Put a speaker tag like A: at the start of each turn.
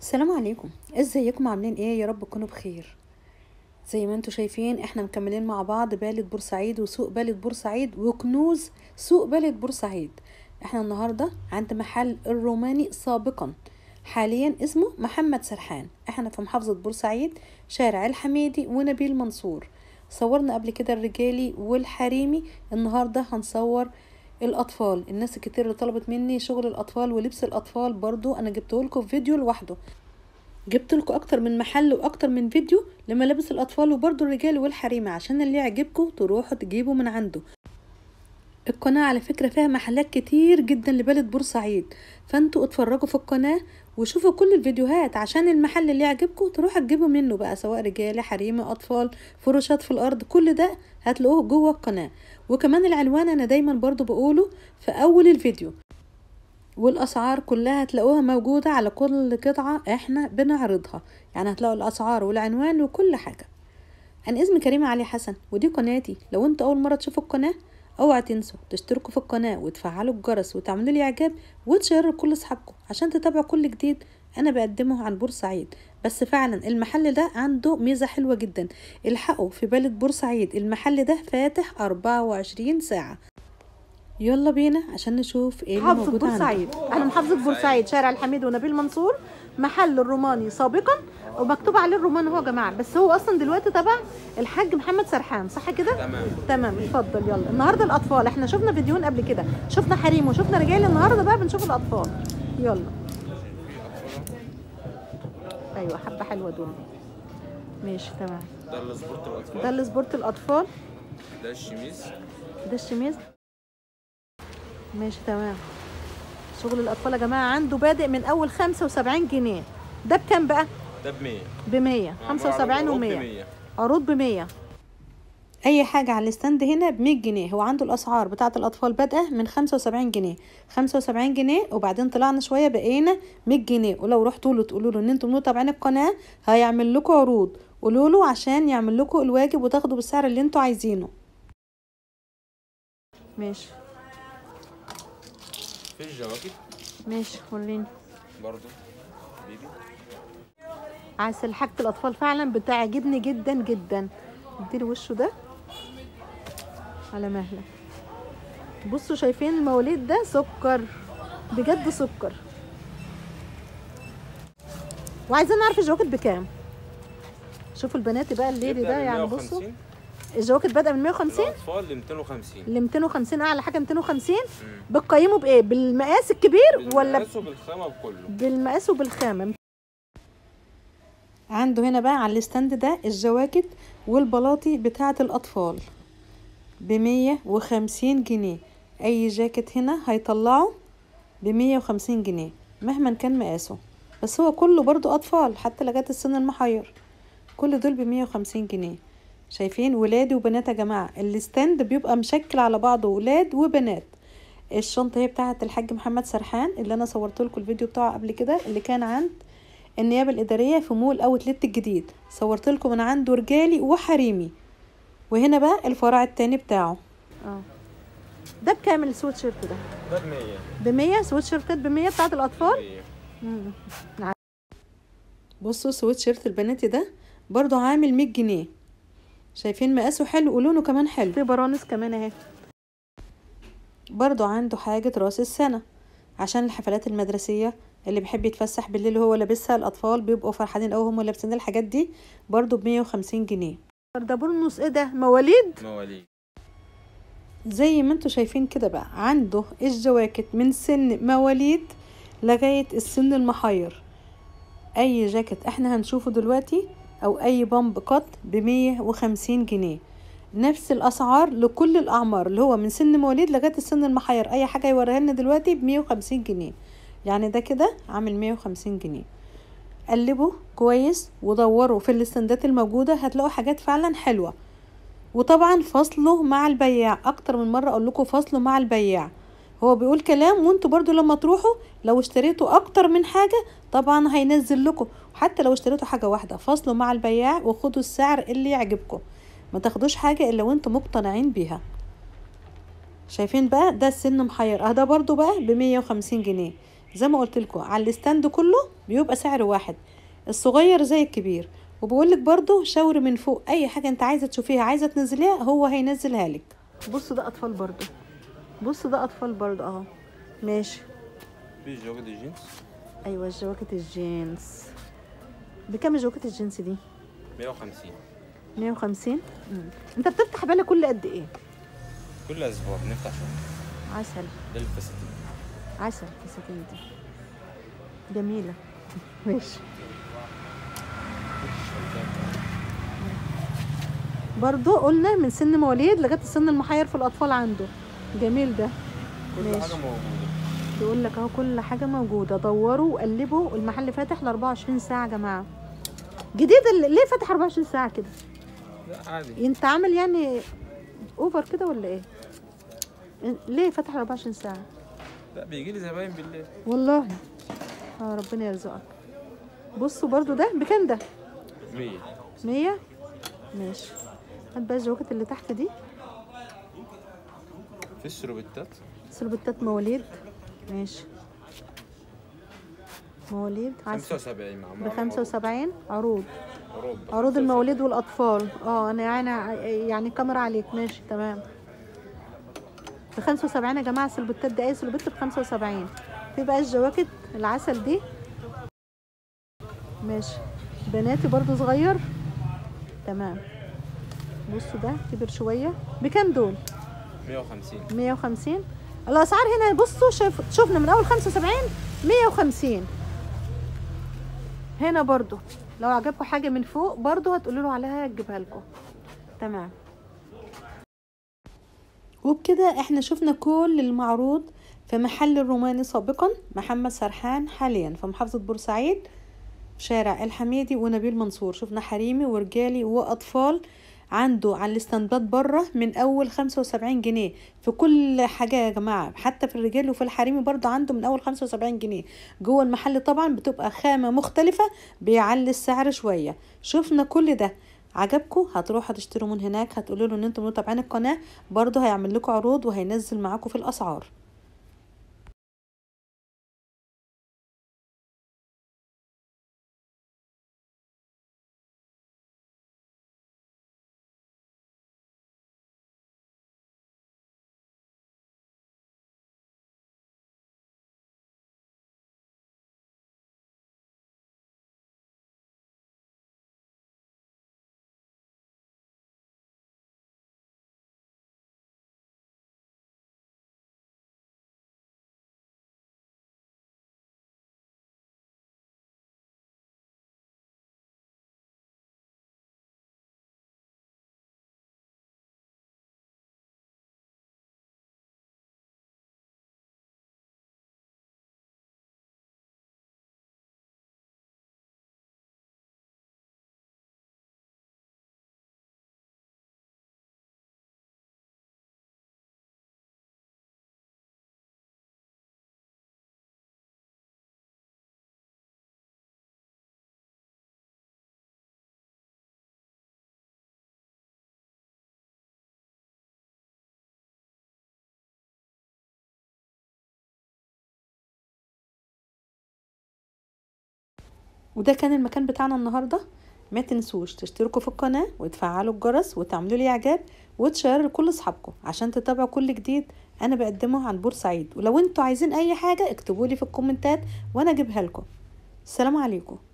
A: السلام عليكم ازيكم عاملين ايه يا رب تكونوا بخير زي ما انتم شايفين احنا مكملين مع بعض بالة بورسعيد وسوق بالة بورسعيد وكنوز سوق بالة بورسعيد احنا النهاردة عند محل الروماني سابقا حاليا اسمه محمد سرحان احنا في محافظة بورسعيد شارع الحميدي ونبيل منصور صورنا قبل كده الرجالي والحريمي النهاردة هنصور الاطفال الناس الكتير اللي طلبت مني شغل الاطفال ولبس الاطفال برضو انا جبته لكم في فيديو لوحده جبت لكم اكتر من محل واكتر من فيديو لملابس الاطفال وبرضو الرجال والحريمة عشان اللي يعجبكم تروحوا تجيبوا من عنده القناة على فكرة فيها محلات كتير جدا لبلد بورسعيد فانتوا اتفرجوا في القناة وشوفوا كل الفيديوهات عشان المحل اللي يعجبكم تروحوا تجيبوا منه بقى سواء رجال حريمة اطفال فروشات في الارض كل ده هتلاقوه جوه القناة وكمان العنوان انا دايما برضو بقوله في اول الفيديو والاسعار كلها هتلاقوها موجودة على كل قطعة احنا بنعرضها يعني هتلاقوا الاسعار والعنوان وكل حاجة انا اسمي كريمة علي حسن ودي قناتي لو انتوا اول مرة تشوفوا القناة اوعى تنسوا تشتركوا في القناة وتفعلوا الجرس وتعملوا لي اعجاب وتشيروا لكل اصحابكم عشان تتابعوا كل جديد انا بقدمه عن بورسعيد بس فعلا المحل ده عنده ميزة حلوة جدا الحقوا في بلد بورسعيد المحل ده فاتح 24 ساعة يلا بينا عشان نشوف ايه اللي
B: محافظة
A: موجود عنده
B: بورسعيد احنا محافظة بورسعيد شارع الحميد ونبيل منصور محل الروماني سابقا ومكتوب عليه الروماني هو يا جماعة بس هو اصلا دلوقتي تبع الحاج محمد سرحان صح كده؟
C: تمام
B: تمام اتفضل يلا النهارده الاطفال احنا شفنا فيديوهين قبل كده شفنا حريم وشفنا رجال النهارده بقى بنشوف الاطفال يلا ايوه حبة حلوة دول ماشي تمام
C: ده السبورت
B: ده
C: الاطفال
B: السبورت الاطفال
C: ده الشميز
B: ده الشميز ماشي تمام شغل الاطفال يا جماعه عنده بادئ من اول 75 جنيه ده بكام بقى
C: ده ب 100
B: ب 100 75 و 100 عروض ب 100
A: اي حاجة على الستاند هنا بمية جنيه هو عنده الاسعار بتاعة الاطفال بادئة من خمسة وسبعين جنيه خمسة وسبعين جنيه وبعدين طلعنا شوية بقينا مية جنيه ولو رحتوا له تقولوا له ان انتم متابعين القناة هيعمل لكم عروض قولوا له عشان يعمل لكم الواجب وتاخدوا بالسعر اللي انتوا عايزينه
B: ماشي
C: في الجواكت
B: ماشي وريني
C: برضو بيبي
B: عسل حاجه الاطفال فعلا بتعجبني جدا جدا اديلي وشه ده على مهلك بصوا شايفين المواليد ده سكر بجد سكر وعايزين نعرف الجواكت بكام شوفوا البنات بقى الليلي
C: يبدأ
B: ده
C: من
B: يعني
C: 150
B: بصوا الجواكت بدأ من 150
C: الاطفال ل 250
B: ل 250 اعلى حاجه 250 بتقيموا بايه بالمقاس الكبير ولا
C: بالمقاس وبالخامه بكله
B: بالمقاس وبالخامه
A: عنده هنا بقى على الستاند ده الجواكت والبلاطي بتاعة الأطفال بمية وخمسين جنيه أي جاكيت هنا هيطلعه بمية وخمسين جنيه مهما كان مقاسه بس هو كله برضو أطفال حتى لغاية السن المحير كل دول بمية وخمسين جنيه شايفين ولاد وبنات يا جماعة الستاند بيبقى مشكل على بعضه ولاد وبنات الشنطة هي بتاعة الحاج محمد سرحان اللي أنا صورت لكم الفيديو بتاعه قبل كده اللي كان عند النيابة الإدارية في مول أوتلت الجديد صورت لكم من عنده رجالي وحريمي وهنا بقى الفرع التاني بتاعه
B: اه ده بكام السويت شيرت ده
C: ده ب 100
B: ب 100 سويت شيرتات ب 100 بتاعت الاطفال
C: 100
B: مم.
A: بصوا سويت شيرت البناتي ده برضو عامل مية جنيه شايفين مقاسه حلو ولونه كمان حلو
B: في برانس كمان اهي
A: برضو عنده حاجة راس السنة عشان الحفلات المدرسية اللي بيحب يتفسح بالليل وهو لابسها الأطفال بيبقوا فرحانين أوي هم لابسين الحاجات دي برضو بمية وخمسين جنيه
B: ده برنس ايه ده مواليد
C: مواليد
A: زي ما انتوا شايفين كده بقى عنده الجواكت من سن مواليد لغاية السن المحير اي جاكيت احنا هنشوفه دلوقتي او اي بامب قط بمية وخمسين جنيه نفس الاسعار لكل الاعمار اللي هو من سن مواليد لغاية السن المحير اي حاجة يوريها لنا دلوقتي بمية وخمسين جنيه يعني ده كده عامل مية وخمسين جنيه قلبوا كويس ودوروا في الاستندات الموجودة هتلاقوا حاجات فعلا حلوة وطبعا فصله مع البياع اكتر من مرة اقول لكم فصله مع البياع هو بيقول كلام وانتوا برضو لما تروحوا لو اشتريتوا اكتر من حاجة طبعا هينزل لكم حتى لو اشتريتوا حاجة واحدة فصلوا مع البياع وخدوا السعر اللي يعجبكم ما تاخدوش حاجة الا وانتوا مقتنعين بيها شايفين بقى ده السن محير اه ده برضو بقى بمية وخمسين جنيه زي ما قلت لكم على الستاند كله بيبقى سعر واحد الصغير زي الكبير وبقول لك برضو شاوري من فوق اي حاجه انت عايزه تشوفيها عايزه تنزليها هو هينزلها لك
B: بصوا ده اطفال برضو بصوا ده اطفال برضو اه ماشي
C: في جوكت جينز
B: ايوه الجواكت الجينز بكام الجواكت الجينز دي
C: 150
B: 150 مم. انت بتفتح بالك كل قد ايه
C: كل اسبوع بنفتح شهر
B: عسل
C: ده الفساتين
B: عسل الفساتين دي جميله ماشي برضو قلنا من سن مواليد لغايه السن المحير في الاطفال عنده جميل ده
C: كل
B: ماشي.
C: حاجه موجوده
B: بيقول لك اهو كل حاجه موجوده دوروا وقلبوا المحل فاتح ل 24 ساعه يا جماعه جديد ال- ليه فاتح 24 ساعه كده
C: لا عادي
B: انت عامل يعني اوفر كده ولا ايه ليه فاتح 24 ساعه
C: لا بيجي لي زباين بالليل
B: والله اه ربنا يرزقك بصوا برضو ده بكام ده
C: 100
B: مية ماشي هات بقى الجواكت اللي تحت دي
C: في السروبتات
B: سلبتات مواليد ماشي مواليد عسل
C: 75 مع
B: ب 75 عروض
C: اوروبا
B: عروض المواليد والاطفال اه انا يعني يعني كاميرا عليك ماشي تمام ب 75 يا جماعه سلبتات ده ايه سلبت ب 75 في بقى الجواكت العسل دي ماشي بناتي برضو صغير تمام بصوا ده كبر شويه بكام دول
C: 150
B: 150 الاسعار هنا بصوا شوف شفنا من اول 75 150 هنا برضو لو عجبكم حاجه من فوق برضو هتقولوا له عليها تجيبها لكم تمام
A: وبكده احنا شفنا كل المعروض في محل الروماني سابقا محمد سرحان حاليا في محافظة بورسعيد شارع الحميدي ونبيل منصور شفنا حريمي ورجالي واطفال عنده على الاستندات بره من اول خمسة وسبعين جنيه في كل حاجة يا جماعة حتى في الرجال وفي الحريمي برضو عنده من اول خمسة وسبعين جنيه جوه المحل طبعا بتبقى خامة مختلفة بيعلي السعر شوية شفنا كل ده عجبكم هتروحوا تشتروا من هناك هتقولوا له ان انتم متابعين القناة برضو هيعمل لكم عروض وهينزل معاكم في الاسعار وده كان المكان بتاعنا النهارده ما تنسوش تشتركوا في القناة وتفعلوا الجرس وتعملوا لي اعجاب وتشيروا لكل اصحابكم عشان تتابعوا كل جديد انا بقدمه عن بورسعيد ولو انتوا عايزين اي حاجة اكتبوا لي في الكومنتات وانا اجيبها لكم السلام عليكم